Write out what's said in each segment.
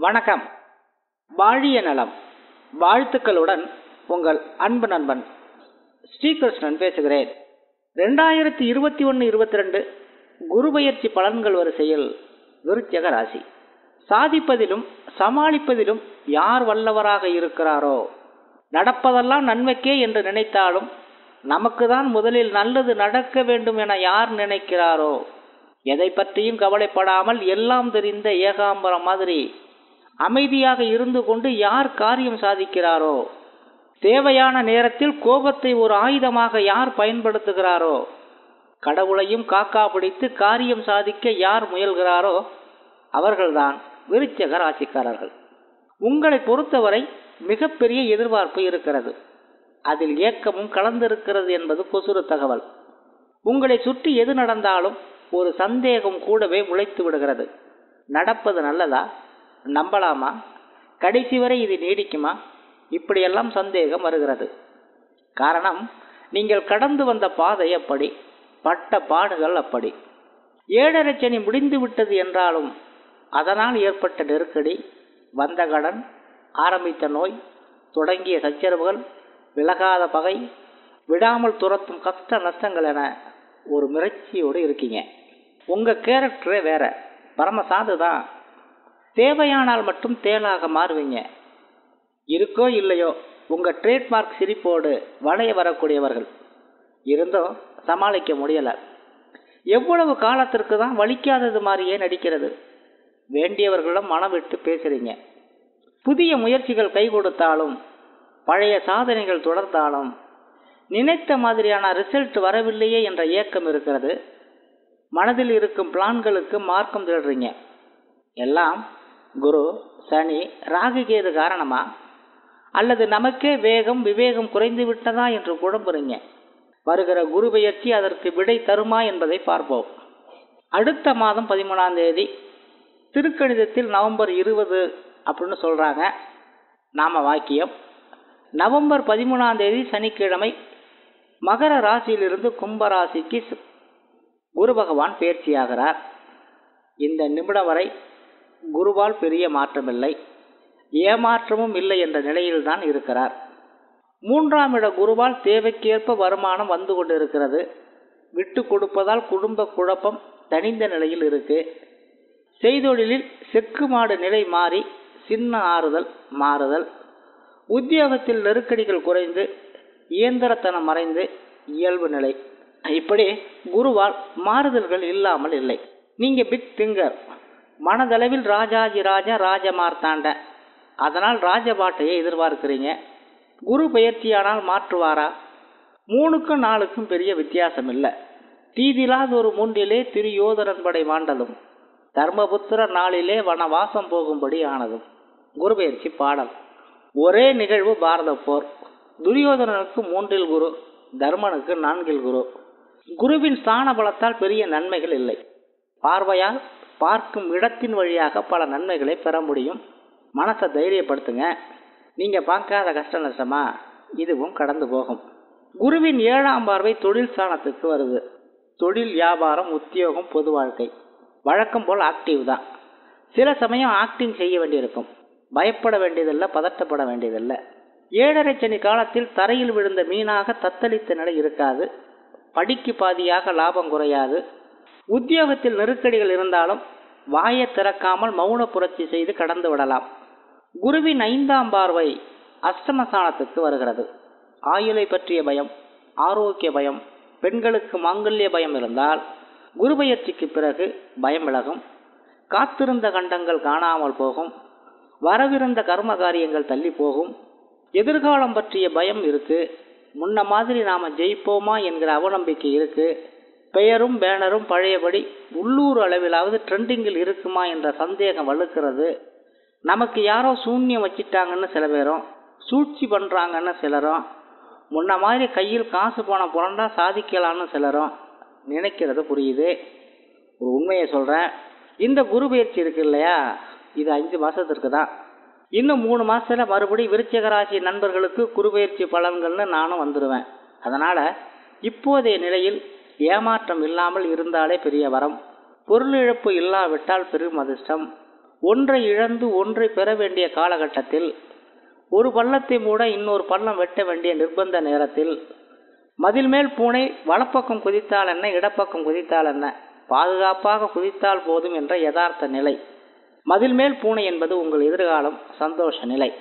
வணக்கம் வாழிய நலம் வாழ்த்துக்களுடன் உங்கள் அன்பு நண்பன் ஸ்ரீகிருஷ்ணன் பேசுகிறேன் ரெண்டாயிரத்தி இருபத்தி ஒன்று இருபத்தி ரெண்டு குரு பயிற்சி பலன்கள் வரிசையில் விருச்சக ராசி சாதிப்பதிலும் சமாளிப்பதிலும் யார் வல்லவராக இருக்கிறாரோ நடப்பதெல்லாம் நன்மைக்கே என்று நினைத்தாலும் நமக்கு தான் முதலில் நல்லது நடக்க வேண்டும் என யார் நினைக்கிறாரோ எதை பற்றியும் கவலைப்படாமல் எல்லாம் தெரிந்த ஏகாம்பரம் மாதிரி அமைதியாக இருந்து கொண்டு யார் காரியம் சாதிக்கிறாரோ தேவையான நேரத்தில் கோபத்தை ஒரு ஆயுதமாக யார் பயன்படுத்துகிறாரோ கடவுளையும் காக்கா பிடித்து காரியம் சாதிக்க யார் முயல்கிறாரோ அவர்கள்தான் விருச்சக ராசிக்காரர்கள் உங்களை பொறுத்தவரை மிகப்பெரிய எதிர்பார்ப்பு இருக்கிறது அதில் ஏக்கமும் கலந்திருக்கிறது என்பது கொசுறு தகவல் உங்களை சுற்றி எது நடந்தாலும் ஒரு சந்தேகம் கூடவே முளைத்து விடுகிறது நடப்பது நல்லதா நம்பலாமா கடைசி வரை இது நீடிக்குமா இப்படியெல்லாம் சந்தேகம் வருகிறது காரணம் நீங்கள் கடந்து வந்த பாதை அப்படி பட்ட பாடுகள் அப்படி ஏழரை சனி முடிந்து விட்டது என்றாலும் அதனால் ஏற்பட்ட நெருக்கடி வந்த கடன் ஆரம்பித்த நோய் தொடங்கிய சச்சரவுகள் விலகாத பகை விடாமல் துரத்தும் கஷ்ட நஷ்டங்கள் என ஒரு மிரட்சியோடு இருக்கீங்க உங்கள் கேரக்டரே வேற பரமசாது தான் தேவையானால் மட்டும் தேனாக மாறுவீங்க இருக்கோ இல்லையோ உங்கள் ட்ரேட்மார்க் சிரிப்போடு வளைய வரக்கூடியவர்கள் இருந்தும் சமாளிக்க முடியலை எவ்வளவு காலத்திற்கு தான் வலிக்காதது மாதிரியே நடிக்கிறது வேண்டியவர்களிடம் மனம் விட்டு பேசுறீங்க புதிய முயற்சிகள் கை கொடுத்தாலும் பழைய சாதனைகள் தொடர்ந்தாலும் நினைத்த மாதிரியான ரிசல்ட் வரவில்லையே என்ற ஏக்கம் இருக்கிறது மனதில் இருக்கும் பிளான்களுக்கு மார்க்கம் தேடுறீங்க எல்லாம் குரு சனி ராகு கேது காரணமா அல்லது நமக்கே வேகம் விவேகம் குறைந்து விட்டதா என்று குழம்புறீங்க வருகிற குரு பயிற்சி அதற்கு விடை தருமா என்பதை பார்ப்போம் அடுத்த மாதம் பதிமூணாம் தேதி திருக்கணிதத்தில் நவம்பர் இருபது அப்படின்னு சொல்கிறாங்க நாம வாக்கியம் நவம்பர் பதிமூணாம் தேதி சனிக்கிழமை மகர ராசியிலிருந்து கும்ப ராசிக்கு குரு பகவான் பயிற்சியாகிறார் இந்த நிமிடம் வரை குருவால் பெரிய மாற்றமில்லை ஏமாற்றமும் இல்லை என்ற நிலையில்தான் இருக்கிறார் மூன்றாம் இட குருவால் தேவைக்கேற்ப வருமானம் வந்து கொண்டிருக்கிறது விட்டு கொடுப்பதால் குடும்ப குழப்பம் தனிந்த நிலையில் இருக்கு செய்தொழிலில் செக்கு மாடு நிலை மாறி சின்ன ஆறுதல் மாறுதல் உத்தியோகத்தில் நெருக்கடிகள் குறைந்து இயந்திரத்தனம் மறைந்து இயல்பு நிலை இப்படி குருவால் மாறுதல்கள் இல்லாமல் இல்லை நீங்க பிக் திங்கர் மனதளவில் ராஜாஜி ராஜா ராஜமார்த்தாண்ட அதனால் ராஜபாட்டையை எதிர்பார்க்கிறீங்க குரு பயிற்சியானால் மாற்றுவாரா மூணுக்கும் நாலுக்கும் பெரிய வித்தியாசம் இல்லை தீதிலாத ஒரு மூன்றிலே திரியோதரன் படை மாண்டதும் தர்மபுத்திர நாளிலே வனவாசம் போகும்படி ஆனதும் குரு பயிற்சி பாடல் ஒரே நிகழ்வு பாரத போர் துரியோதனனுக்கு மூன்றில் குரு தர்மனுக்கு நான்கில் குரு குருவின் ஸ்தான பலத்தால் பெரிய நன்மைகள் இல்லை பார்வையால் பார்க்கும் இடத்தின் வழியாக பல நன்மைகளை பெற முடியும் மனசை தைரியப்படுத்துங்க நீங்கள் பார்க்காத கஷ்ட நஷ்டமா இதுவும் கடந்து போகும் குருவின் ஏழாம் பார்வை தொழில் ஸ்தானத்துக்கு வருது தொழில் வியாபாரம் உத்தியோகம் பொது வாழ்க்கை வழக்கம் போல் ஆக்டிவ் தான் சில சமயம் ஆக்டிங் செய்ய வேண்டியிருக்கும் பயப்பட வேண்டியதில்லை பதட்டப்பட வேண்டியதில்லை ஏழரை சனி காலத்தில் தரையில் விழுந்த மீனாக தத்தளித்த நிலை இருக்காது படிக்கு பாதியாக லாபம் குறையாது உத்தியோகத்தில் நெருக்கடிகள் இருந்தாலும் வாயை திறக்காமல் மௌன புரட்சி செய்து கடந்து விடலாம் குருவின் ஐந்தாம் பார்வை அஷ்டமஸ்தானத்துக்கு வருகிறது ஆயுளை பற்றிய பயம் ஆரோக்கிய பயம் பெண்களுக்கு மாங்கல்ய பயம் இருந்தால் குரு பயிற்சிக்கு பிறகு பயம் விலகும் காத்திருந்த கண்டங்கள் காணாமல் போகும் வரவிருந்த கர்ம காரியங்கள் தள்ளி போகும் எதிர்காலம் பற்றிய பயம் இருக்கு முன்ன மாதிரி நாம ஜெயிப்போமா என்கிற அவநம்பிக்கை இருக்கு பெயரும் பேனரும் பழையபடி உள்ளூர் அளவிலாவது ட்ரெண்டிங்கில் இருக்குமா என்ற சந்தேகம் வலுக்கிறது நமக்கு யாரோ சூன்யம் வச்சிட்டாங்கன்னு சில பேரும் சூழ்ச்சி பண்ணுறாங்கன்னு சிலரும் முன்ன மாதிரி கையில் காசு பணம் புரண்டா சாதிக்கலான்னு சிலரும் நினைக்கிறது புரியுது ஒரு உண்மையை சொல்கிறேன் இந்த குரு பயிற்சி இருக்கு இல்லையா இது அஞ்சு மாதத்திற்கு தான் இன்னும் மூணு மாதத்தில் மறுபடியும் விருச்சகராசி நண்பர்களுக்கு குரு பயிற்சி பலன்கள்னு நானும் வந்துடுவேன் அதனால் இப்போதைய நிலையில் ஏமாற்றம் இல்லாமல் இருந்தாலே பெரிய வரம் பொருள் இழப்பு இல்லாவிட்டால் பெரும் அதிர்ஷ்டம் ஒன்றை இழந்து ஒன்றை பெற வேண்டிய காலகட்டத்தில் ஒரு பள்ளத்தை மூட இன்னொரு பள்ளம் வெட்ட வேண்டிய நிர்பந்த நேரத்தில் மதில் மேல் பூனை வலப்பக்கம் குதித்தால் என்ன இடப்பக்கம் குதித்தால் என்ன பாதுகாப்பாக குதித்தால் போதும் என்ற யதார்த்த நிலை மதில் மேல் பூனை என்பது உங்கள் எதிர்காலம் சந்தோஷ நிலை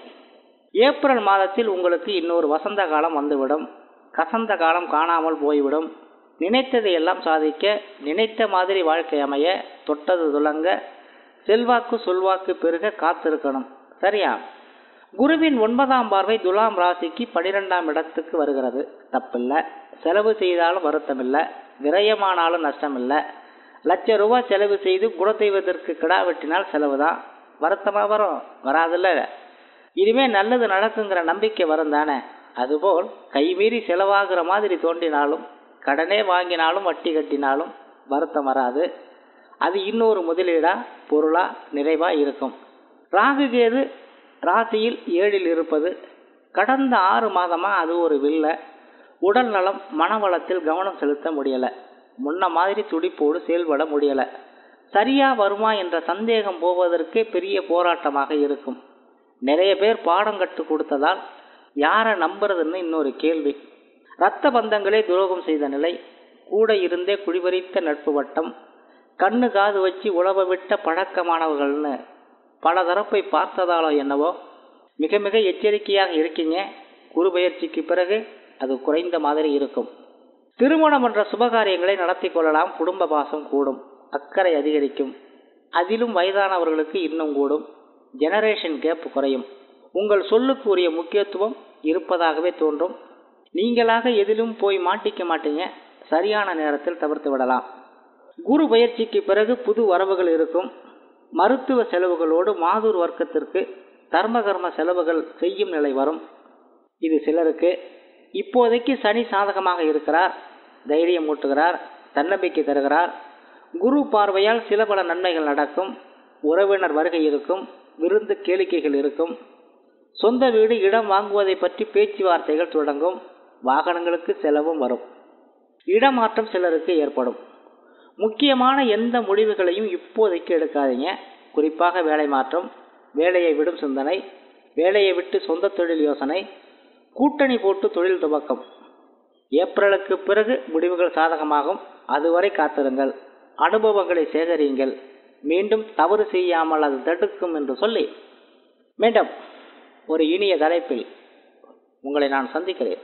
ஏப்ரல் மாதத்தில் உங்களுக்கு இன்னொரு வசந்த காலம் வந்துவிடும் கசந்த காலம் காணாமல் போய்விடும் நினைத்ததை எல்லாம் சாதிக்க நினைத்த மாதிரி வாழ்க்கை அமைய தொட்டது துலங்க செல்வாக்கு சொல்வாக்கு பெருக காத்திருக்கணும் சரியா குருவின் ஒன்பதாம் பார்வை துலாம் ராசிக்கு பனிரெண்டாம் இடத்துக்கு வருகிறது தப்பில்லை செலவு செய்தாலும் வருத்தமில்லை விரயமானாலும் நஷ்டமில்லை லட்ச ரூபாய் செலவு செய்து குலதெய்வத்திற்கு கிடா வெட்டினால் செலவு தான் வருத்தமாக வரும் வராதுல்ல இனிமே நல்லது நடக்குங்கிற நம்பிக்கை வரும் தானே அதுபோல் கைமீறி செலவாகிற மாதிரி தோன்றினாலும் கடனே வாங்கினாலும் வட்டி கட்டினாலும் வருத்தம் வராது அது இன்னொரு முதலீடா பொருளா நிறைவா இருக்கும் ராகு கேது ராசியில் ஏழில் இருப்பது கடந்த ஆறு மாதமா அது ஒரு வில்ல உடல் நலம் மனவளத்தில் கவனம் செலுத்த முடியல முன்ன மாதிரி துடிப்போடு செயல்பட முடியல சரியா வருமா என்ற சந்தேகம் போவதற்கே பெரிய போராட்டமாக இருக்கும் நிறைய பேர் பாடம் கட்டு கொடுத்ததால் யாரை நம்புறதுன்னு இன்னொரு கேள்வி இரத்த பந்தங்களே துரோகம் செய்த நிலை கூட இருந்தே குடிபறித்த நட்பு வட்டம் கண்ணு காது வச்சு உழவ விட்ட பழக்கமானவர்கள்னு பல தரப்பை பார்த்ததாலோ என்னவோ மிக மிக எச்சரிக்கையாக இருக்கீங்க குரு பயிற்சிக்கு பிறகு அது குறைந்த மாதிரி இருக்கும் திருமணம் என்ற சுபகாரியங்களை நடத்தி கொள்ளலாம் குடும்ப பாசம் கூடும் அக்கறை அதிகரிக்கும் அதிலும் வயதானவர்களுக்கு இன்னும் கூடும் ஜெனரேஷன் கேப் குறையும் உங்கள் சொல்லுக்கு உரிய முக்கியத்துவம் இருப்பதாகவே தோன்றும் நீங்களாக எதிலும் போய் மாட்டிக்க மாட்டீங்க சரியான நேரத்தில் தவிர்த்து விடலாம் குரு பயிற்சிக்கு பிறகு புது வரவுகள் இருக்கும் மருத்துவ செலவுகளோடு மாதூர் வர்க்கத்திற்கு தர்ம கர்ம செலவுகள் செய்யும் நிலை வரும் இது சிலருக்கு இப்போதைக்கு சனி சாதகமாக இருக்கிறார் தைரியம் ஊட்டுகிறார் தன்னம்பிக்கை தருகிறார் குரு பார்வையால் சில பல நன்மைகள் நடக்கும் உறவினர் வருகை இருக்கும் விருந்து கேளிக்கைகள் இருக்கும் சொந்த வீடு இடம் வாங்குவதை பற்றி பேச்சுவார்த்தைகள் தொடங்கும் வாகனங்களுக்கு செலவும் வரும் இடமாற்றம் சிலருக்கு ஏற்படும் முக்கியமான எந்த முடிவுகளையும் இப்போதைக்கு எடுக்காதீங்க குறிப்பாக வேலை மாற்றம் வேலையை விடும் சிந்தனை வேலையை விட்டு சொந்த தொழில் யோசனை கூட்டணி போட்டு தொழில் துவக்கம் ஏப்ரலுக்கு பிறகு முடிவுகள் சாதகமாகும் அதுவரை காத்திருங்கள் அனுபவங்களை சேகரியுங்கள் மீண்டும் தவறு செய்யாமல் அது தடுக்கும் என்று சொல்லி மீண்டும் ஒரு இனிய தலைப்பில் உங்களை நான் சந்திக்கிறேன்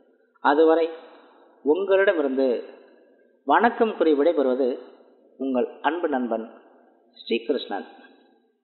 அதுவரை உங்களிடமிருந்து வணக்கம் கூறி விடைபெறுவது உங்கள் அன்பு நண்பன் ஸ்ரீகிருஷ்ணன்